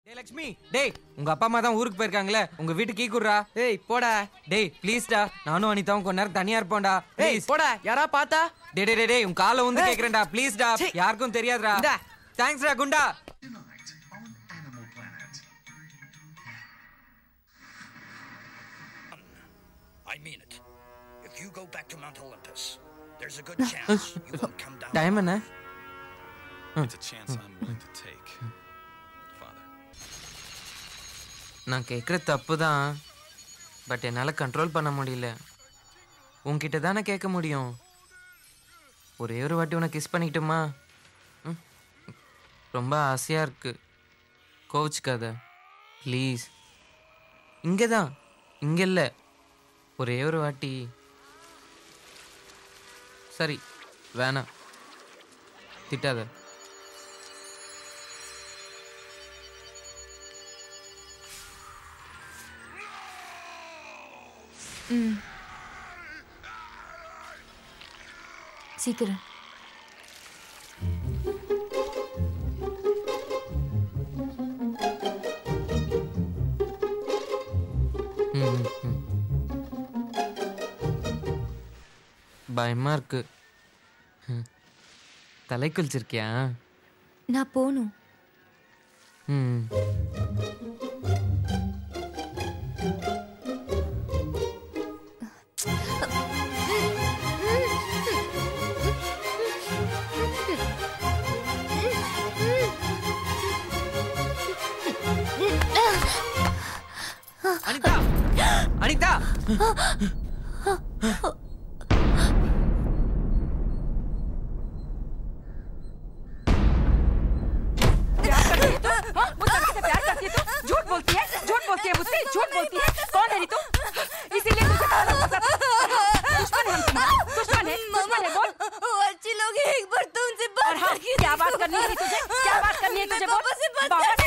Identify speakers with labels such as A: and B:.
A: டேய் லக்ஷ்மி டேய் உங்க அப்பா அம்மா தான் ஊருக்கு போயிருக்காங்களே உங்க வீட்டுக்கு கீ குடுறா
B: ஏய் போடா
A: டேய் ப்ளீஸ்டா நானும் அனிதாவும் கொஞ்ச நேரம் தனியா இருப்போம்டா
B: ஏய்
A: ப்ளீஸ்
B: போடா யாரா பார்த்தா
A: டேய் டேய், டேய் டேய் உன் காலை வந்து
B: ஏய்.
A: கேக்குறேன்டா ப்ளீஸ்டா
B: சீ.
A: யாருக்கும் தெரியாதுடா
B: இந்தா.
A: தேங்க்ஸ்டா குண்டா
C: Tonight on Animal Planet.
D: I mean it. If you go back to Mount Olympus, there's a good chance you won't come down.
A: Time என்ன
E: It's a chance I'm willing to take. Father.
A: நான் கேட்குற தப்பு தான் but என்னால் control பண்ண முடியல உன்கிட்ட தானே கேட்க முடியும் ஒரே ஒரு வாட்டி உன்னை கிஸ் பண்ணிக்கிட்டுமா ம்? ரொம்ப ஆசையாக இருக்கு கோவிச்சுக்காத ப்ளீஸ் இங்கே தான் இங்கே இல்லை ஒரே ஒரு வாட்டி சரி வேணாம் திட்டாத
F: சீக்கிரம்
A: ம், ம். பயமா இருக்கு ம். தலை குளிச்சிருக்கியா
F: நான் போகணும்
A: ம் அனிதா அனிதா
G: हाँ? मुझ लड़के से प्यार करती है तू झूठ बोलती है झूठ बोलती है मुझसे झूठ बोलती है कौन है री तू इसीलिए मुझे खाना पसंद दुश्मन है हम तुम्हारे दुश्मन है दुश्मन है बोल
F: वो अच्छी लोग हैं, एक बार तुमसे
G: और हाँ क्या बात करनी है तुझे क्या बात करनी है तुझे बोल
F: पापा से बात
G: पापा